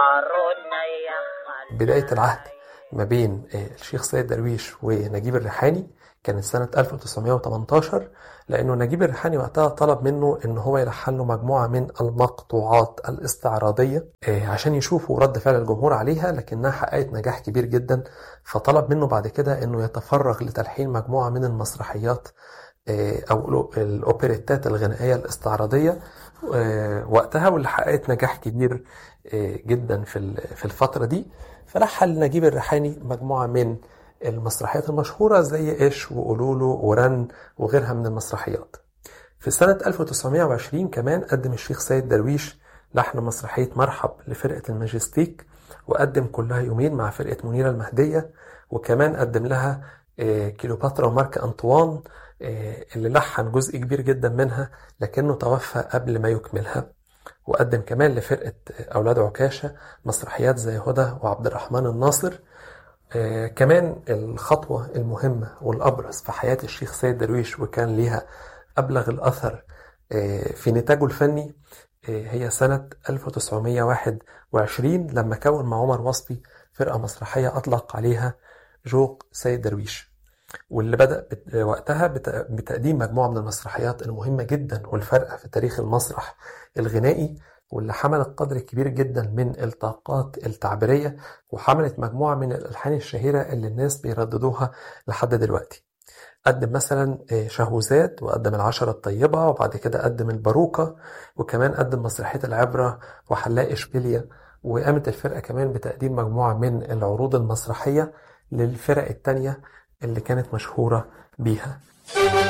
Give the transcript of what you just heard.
بداية العهد ما بين الشيخ سيد درويش ونجيب الريحاني كانت سنة 1918 لأنه نجيب الريحاني وقتها طلب منه إن هو يلحن له مجموعة من المقطوعات الاستعراضية عشان يشوفوا رد فعل الجمهور عليها لكنها حققت نجاح كبير جدا فطلب منه بعد كده إنه يتفرغ لتلحين مجموعة من المسرحيات أو الأوبريتات الغنائية الاستعراضية وقتها واللي حققت نجاح كبير جدا في في الفترة دي فلحن نجيب الريحاني مجموعة من المسرحيات المشهورة زي إيش وقولولو ورن وغيرها من المسرحيات في سنة 1920 كمان قدم الشيخ سيد درويش لحن مسرحية مرحب لفرقة الماجستيك وقدم كلها يومين مع فرقة منيرة المهدية وكمان قدم لها كيلوباترا ومارك أنطوان اللي لحن جزء كبير جدا منها لكنه توفى قبل ما يكملها وقدم كمان لفرقة أولاد عكاشة مسرحيات زي هدى وعبد الرحمن الناصر آه كمان الخطوة المهمة والأبرز في حياة الشيخ سيد درويش وكان ليها أبلغ الأثر آه في نتاجه الفني آه هي سنة 1921 لما كون مع عمر وصفي فرقة مسرحية أطلق عليها جوق سيد درويش واللي بدأ وقتها بتقديم مجموعة من المسرحيات المهمة جدا والفارقة في تاريخ المسرح الغنائي واللي حملت قدر كبير جدا من الطاقات التعبيرية وحملت مجموعة من الألحان الشهيرة اللي الناس بيرددوها لحد دلوقتي قدم مثلا شهوزاد وقدم العشرة الطيبة وبعد كده قدم الباروكة وكمان قدم مسرحية العبرة وحلاق إشبيليا وقامت الفرقة كمان بتقديم مجموعة من العروض المسرحية للفرق التانية اللي كانت مشهورة بيها